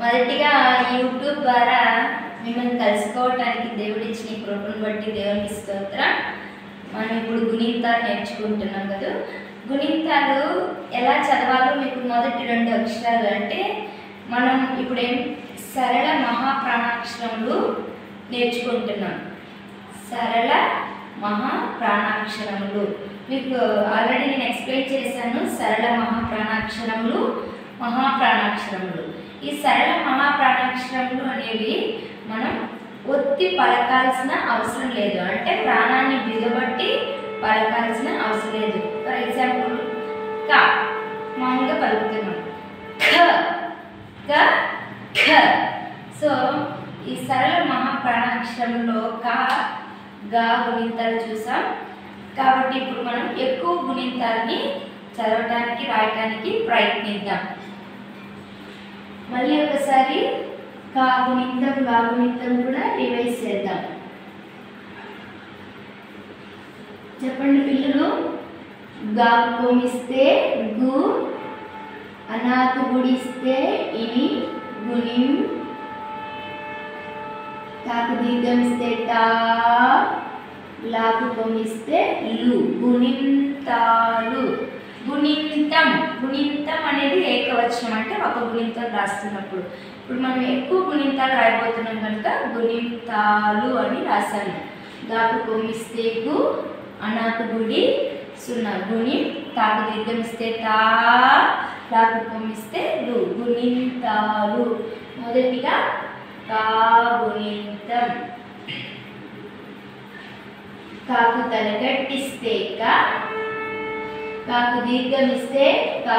మొదటిగా యూట్యూబ్ ద్వారా మిమ్మల్ని కలుసుకోవటానికి దేవుడు ఇచ్చిన ఈ కృపను బట్టి దేవునికి స్తోత్రం మనం ఇప్పుడు గుణింతాలు నేర్చుకుంటున్నాం కదా గుణింతాలు ఎలా చదవాలో మీకు మొదటి రెండు అక్షరాలు అంటే మనం ఇప్పుడు ఏం సరళ మహాప్రాణాక్షరములు నేర్చుకుంటున్నాం సరళ మహా ప్రాణాక్షరములు మీకు ఆల్రెడీ నేను ఎక్స్ప్లెయిన్ చేశాను సరళ మహా ప్రాణాక్షరములు మహా ప్రాణాక్షరములు ఈ సరళ మహా ప్రాణాక్షరములు అనేవి మనం ఒత్తి పలకాల్సిన అవసరం లేదు అంటే ప్రాణాన్ని బిగబట్టి పలకాల్సిన అవసరం లేదు ఫర్ ఎగ్జాంపుల్ క మామూలుగా పలుకుతున్నాం ఖ క ఖ సో ఈ సరళ మహాప్రాణాక్షరంలో క గా గుణింతాలు చూసాం కాబట్టి ఇప్పుడు మనం ఎక్కువ గుణింతాలని చదవటానికి రాయటానికి ప్రయత్నిద్దాం మళ్ళీ ఒకసారి కా గుణింతం గా గుణింతం కూడా రివైజ్ చేద్దాం చెప్పండి పిల్లలు గా కొమిస్తే గు అనాకు గుడిస్తే ఇని గుణిం తాకు దీర్ఘమిస్తే టా లాకు కొమిస్తే లు గుణింతాలు గుణింతం గుణింతం అనేది ఏకవచనం అంటే ఒక గుణింతం రాస్తున్నప్పుడు ఇప్పుడు మనం ఎక్కువ గుణింతాలు రాయబోతున్నాం కనుక గుణింతాలు అని రాశాను గాకు కొమ్మిస్తే గు అనాకు గుడి సున్నా గుణి తాకు దీర్ఘమిస్తే తా లాకు కొమ్మిస్తే లు గుణింతాలు మొదటిగా కా గుణింతం కాకు తలగట్టిస్తే కా కాకు దీర్ఘమిస్తే కా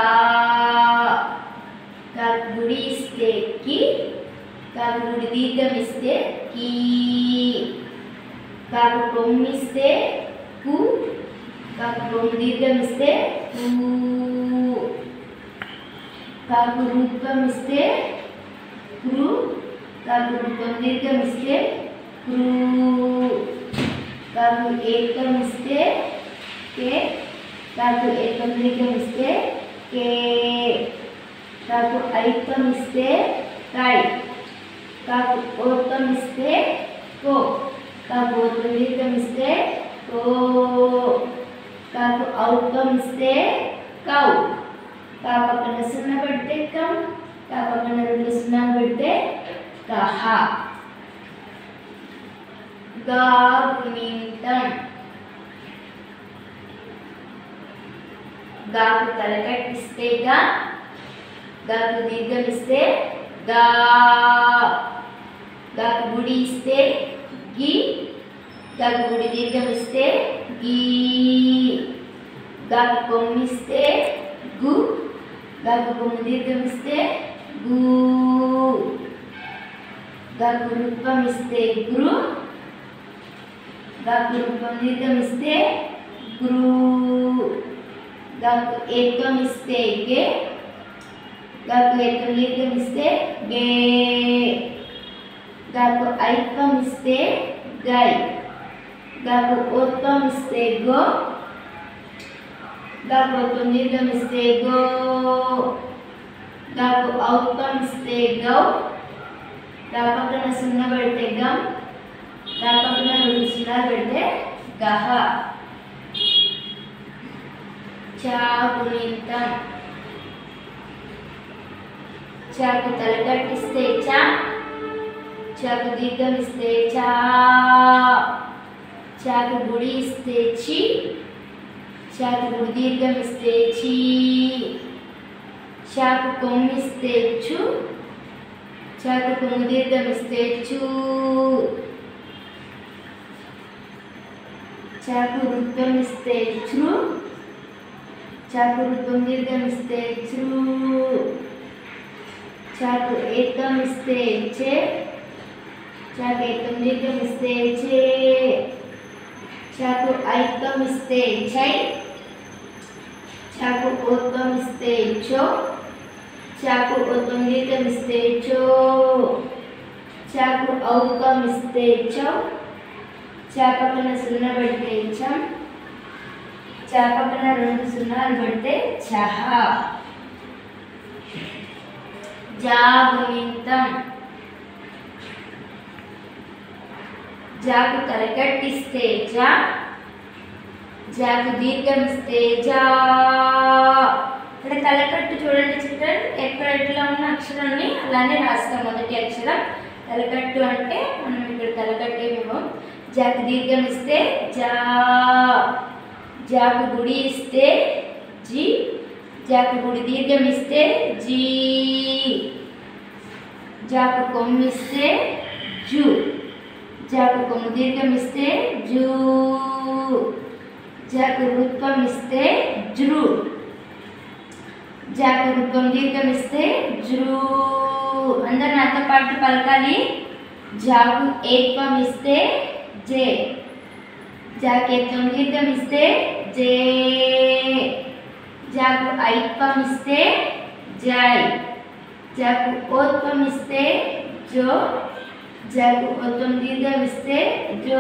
కాకు గుడి ఇస్తే కి కాకు గుడి దీర్ఘమిస్తే కీ కాకు కొమ్మిస్తే కు కాకు కొమ్ము దీర్ఘమిస్తే కూ కాకు రూపమిస్తే క్రు కాకు రూపం దీర్ఘమిస్తే క్రూ కాకు ఏకమిస్తే కే కాకు ఏకం దీర్ఘమిస్తే కే కాకు ఐకమిస్తే కై కాకు ఓకమిస్తే కో కాకు ఓకం దీర్ఘమిస్తే కో కాకు ఔకమిస్తే కౌ కా పక్కన సున్నా పెడితే కం కా పక్కన రెండు సున్నా పెడితే కహ గా గుణింతం గాకు తలకట్టిస్తే గా గాకు దీర్ఘమిస్తే గా గాకు గుడి ఇస్తే గి గాకు గుడి దీర్ఘమిస్తే గీ గాకు కొమ్మిస్తే గు గాకు కొమ్ము దీర్ఘమిస్తే గు గాకు రూపం ఇస్తే గురు గాకు రూపం దీర్ఘమిస్తే గురు గాకు ఏకం ఇస్తే గే గాకు ఏకం దీర్ఘమిస్తే గే గాకు ఐకం ఇస్తే గై గాకు ఓత్వం ఇస్తే గో గాకు ఓత్వం దీర్ఘమిస్తే గో గాకు ఔత్వం ఇస్తే గౌ గా పక్కన సున్నా పెడితే గం గా పక్కన రెండు సున్నాలు పెడితే గహ చాగుణింతం చాకు తలకట్టిస్తే చా చాకు దీర్ఘం ఇస్తే చా చాకు గుడి ఇస్తే చి చాకు గుడి దీర్ఘం ఇస్తే చీ చాకు కొమ్మిస్తే చు చాకు కొమ్ము దీర్ఘం ఇస్తే చూ చాకు వృత్తం ఇస్తే చ్రు చాకు వృత్తం దీర్ఘం ఇస్తే చ్రు చాకు ఏకం ఇస్తే చే చాకు ఏకం దీర్ఘం ఇస్తే చే చాకు ఐకం ఇస్తే చై చాకు ఓత్వం ఇస్తే చో చాకు ఓత్వం దీర్ఘం ఇస్తే చో చాకు ఔకం ఇస్తే చౌ చా పక్కన సున్నా పెడితే చం చా పక్కన రెండు సున్నాలు పెడితే చహ జాగుణితం జాకు తలకట్టిస్తే జా జాకు దీర్ఘమిస్తే జా ఇక్కడ తలకట్టు చూడండి చిల్డ్రన్ ఎక్కడ ఎట్లా ఉన్న అక్షరాన్ని అలానే రాస్తాం మొదటి అక్షరం తలకట్టు అంటే మనం ఇక్కడ తలకట్టే మేము జాకు దీర్ఘమిస్తే జా జాకు గుడి ఇస్తే జీ జాకు గుడి దీర్ఘమిస్తే జీ జాకు కొమ్మిస్తే జూ జాకు కొమ్ము దీర్ఘమిస్తే జూ జాకు రూపం ఇస్తే జృ జాకు రూపం దీర్ఘమిస్తే జృ అందరు నాతో పాటు పలకాలి జాకు ఏత్వం ఇస్తే జే జాకేత్వం దీర్ఘమిస్తే జే జాకు ఐత్వం ఇస్తే జై జాకు ఓత్వం ఇస్తే జో జాకు ఓత్వం దీర్ఘమిస్తే జో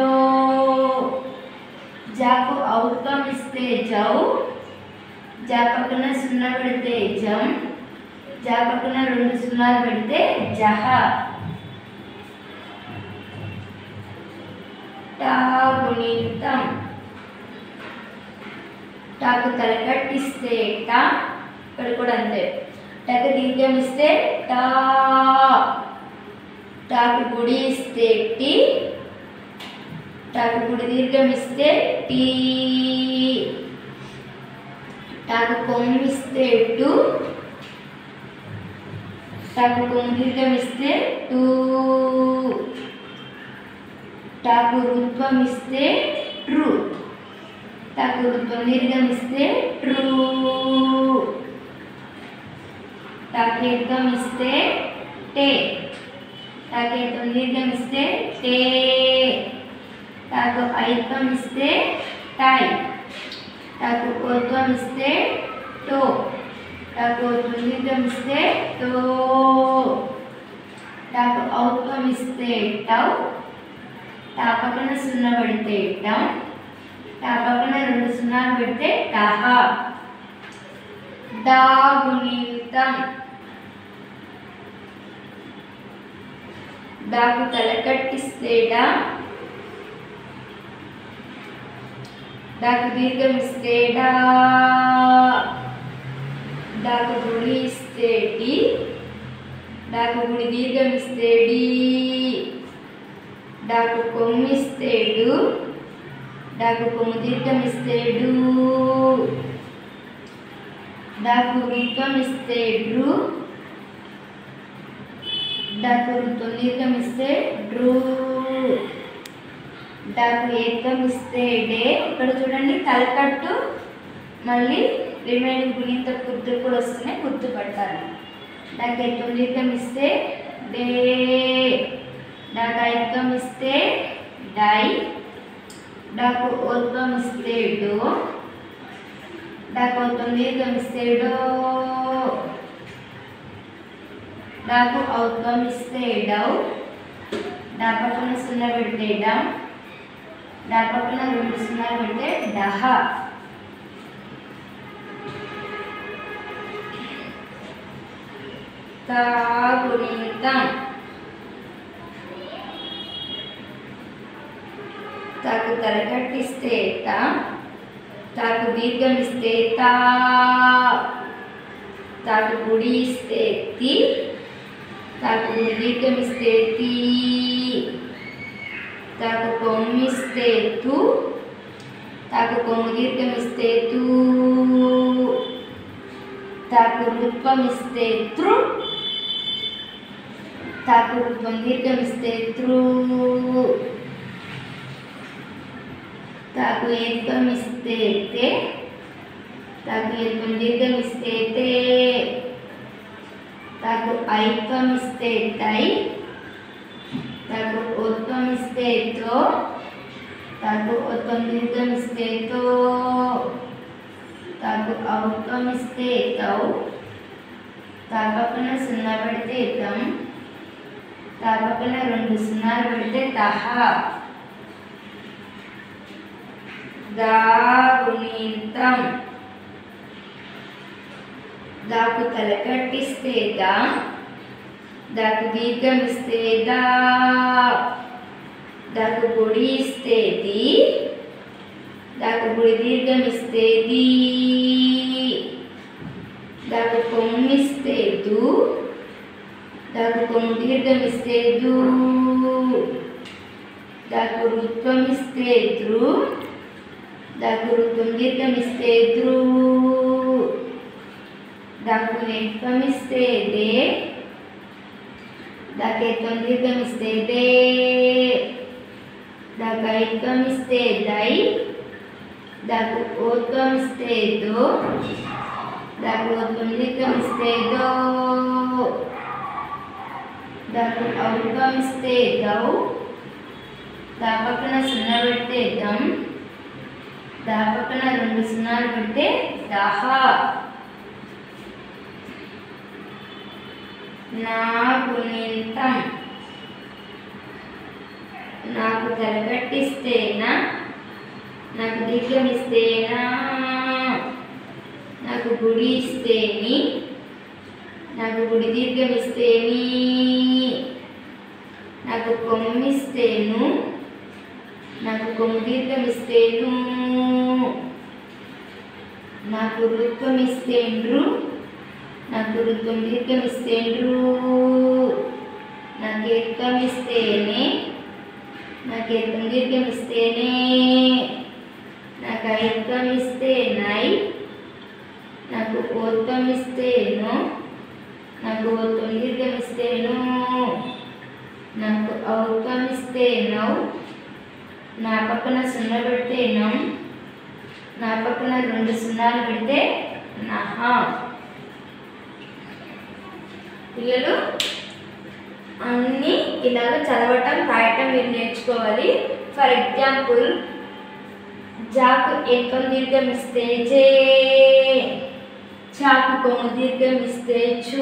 జాకు ఔత్వం ఇస్తే జౌ జా పక్కన సున్నా పెడితే జం జా పక్కన రెండు సున్నాలు పెడితే జహ టా గుణితం టాకు తలకట్టిస్తే టా ఇక్కడ కూడా అంతే టకు దీర్ఘం ఇస్తే టా టాకు గుడి ఇస్తే టీ టాకు గుడి దీర్ఘం ఇస్తే టీ టాకు కొమ్ము ఇస్తే టు టాకు కొమ్ము దీర్ఘం ఇస్తే టూ టాకు రూపం ఇస్తే ట్రూ టాకు రూపం దీర్ఘం ఇస్తే ట్రూ టాకేతం ఇస్తే టే టాకేతం దీర్ఘం ఇస్తే టే టాకు ఐత్వం ఇస్తే టై టాకు ఓత్వం ఇస్తే టో టాకు ఓత్వం దీర్ఘం ఇస్తే టో టాకు ఔత్వం ఇస్తే టౌ టా పక్కన సున్నా పెడితే టం టా పక్కన రెండు సున్నాలు పెడితే టహ డా గుణితం డాకు తలకట్టిస్తే డా డాకు దీర్ఘం ఇస్తే డా డాకు గుడి ఇస్తే డి డాకు గుడి దీర్ఘం ఇస్తే డి డాకు కొమ్ము ఇస్తే డు డాకు కొమ్ము దీర్ఘం ఇస్తే డు డాకు రూపం ఇస్తే డ్రు డాకు రూపం దీర్ఘం ఇస్తే డ్రూ డాకు ఏకం ఇస్తే డే ఇక్కడ చూడండి తలకట్టు మళ్ళీ రిమైనింగ్ గుణిత గుర్తులు కూడా వస్తున్నాయి గుర్తుపట్టాలి డాకు ఏకం దీర్ఘం ఇస్తే డే డాకు ఐకం ఇస్తే డై డాకు ఓల్పం ఇస్తే డో డాకు ఓల్పం దీర్ఘం ఇస్తే డో డాకు ఔత్వం ఇస్తే డౌ డా పక్కన సున్నా పెడితే డమ్ డా పక్కన రెండు సున్నాలు పెడితే డహ తాగుణితం తాకు తలకట్టిస్తే తా తాకు దీర్ఘం ఇస్తే తా తాకు గుడి ఇస్తే తి తాకు గుడి దీర్ఘం ఇస్తే తీ తాకు కొమ్మిస్తే తు తాకు కొమ్ము దీర్ఘం ఇస్తే తూ తాకు రూపం ఇస్తే త్రు తాకు రూపం దీర్ఘం ఇస్తే త్రూ తాకు ఏత్వం ఇస్తే తే తాకు ఏత్వం దీర్ఘం ఇస్తే తే తాకు ఐత్వం ఇస్తే తై తాకు ఓత్వం ఇస్తే తో తాకు ఓత్వం దీర్ఘం ఇస్తే తో తాకు ఔత్వం ఇస్తే తౌ తా పక్కన సున్నా పెడితే తం తా పక్కన రెండు సున్నాలు పెడితే తహ దాగుణితం దాకు తలకట్టిస్తే దా దాకు దీర్ఘం ఇస్తే దా దాకు పొడి ఇస్తే ది దాకు పొడి దీర్ఘం ఇస్తే దీ దాకు కొమ్మిస్తే దు దాకు కొమ్ము దీర్ఘం ఇస్తే దూ దాకు రుత్వం ఇస్తే ద్రు దాకు రుత్వం దీర్ఘం ఇస్తే ద్రూ దాకు ఎత్వం ఇస్తే దే దాకు ఎత్వం దీర్ఘం ఇస్తే దే దాకు ఐత్వం ఇస్తే దై దాకు ఓత్వం ఇస్తే దో దాకు ఓత్వం దీర్ఘం ఇస్తే దో దాకు ఔత్వం ఇస్తే దౌ దా పక్కన సున్నా పెడితే దమ్ దా పక్కన రెండు సున్నాలు పెడితే దహ నా గుణింతం నాకు తలగట్టిస్తేనా నాకు దీర్ఘం ఇస్తేనా నాకు గుడి ఇస్తేని నాకు గుడి దీర్ఘం ఇస్తేని నాకు కొమ్మిస్తేను నాకు కొమ్ము దీర్ఘం ఇస్తేను నాకు రుత్వం ఇస్తేండ్రు నాకు రుత్వం దీర్ఘం ఇస్తేండ్రు నాకు ఎత్వం ఇస్తేనే నాకు ఎత్వం దీర్ఘం ఇస్తేనే నాకు ఐత్వం ఇస్తే నై నాకు ఓత్వం ఇస్తేను నాకు ఓత్వం దీర్ఘం ఇస్తేను నాకు ఔత్వం ఇస్తే నౌ నా పక్కన సున్నా పెడితే నం నా పక్కన రెండు సున్నాలు పెడితే నహ పిల్లలు అన్నీ ఇలాగ చదవటం రాయటం మీరు నేర్చుకోవాలి ఫర్ ఎగ్జాంపుల్ జాకు ఏకం దీర్ఘం ఇస్తే జే చాకు కొమ్ము దీర్ఘం ఇస్తే చూ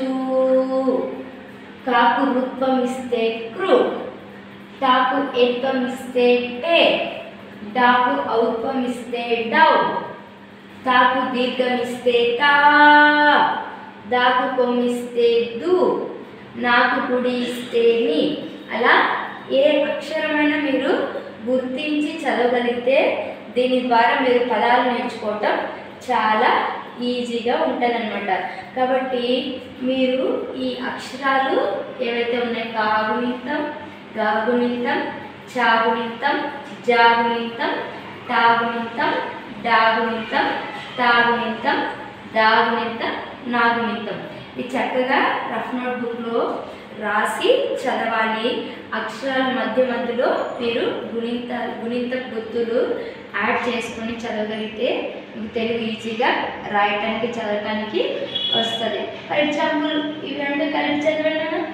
కాకు రూపం ఇస్తే క్రు టాకు ఏకం ఇస్తే టే డాకు ఔపం ఇస్తే డౌ తాకు దీర్ఘం ఇస్తే తా దాకు కొమ్మిస్తే దు నాకు కుడి ఇస్తే ని అలా ఏ అక్షరమైనా మీరు గుర్తించి చదవగలిగితే దీని ద్వారా మీరు పదాలు నేర్చుకోవటం చాలా ఈజీగా ఉంటుందన్నమాట కాబట్టి మీరు ఈ అక్షరాలు ఏవైతే ఉన్నాయో కాగునింతం గాగునింతం చాగునింతం జాగునింతం టాగునింతం డాగునింతం తాగునింతం దాగునింతం నాగునింతం ఇది చక్కగా రఫ్ నోట్ బుక్లో రాసి చదవాలి అక్షరాల మధ్య మధ్యలో మీరు గుణింత గుణింత గుర్తులు యాడ్ చేసుకొని చదవగలిగితే మీకు తెలుగు ఈజీగా రాయటానికి చదవటానికి వస్తుంది ఫర్ ఎగ్జాంపుల్ ఇవి రెండు కలిపి చదవండి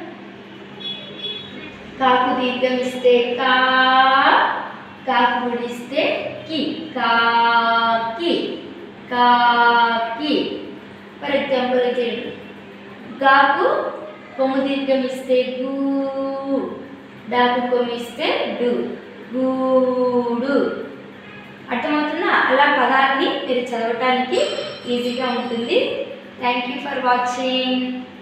కాకు దీర్ఘం ఇస్తే కా కాకు గుడిస్తే కి కాకి కాకి ఫర్ ఎగ్జాంపుల్ చేయండి గాకు కొమ్ము దీర్ఘం ఇస్తే గూ డాకు కొమ్ము ఇస్తే డు గూడు అర్థమవుతుందా అలా పదాన్ని మీరు చదవటానికి ఈజీగా ఉంటుంది థ్యాంక్ యూ ఫర్ వాచింగ్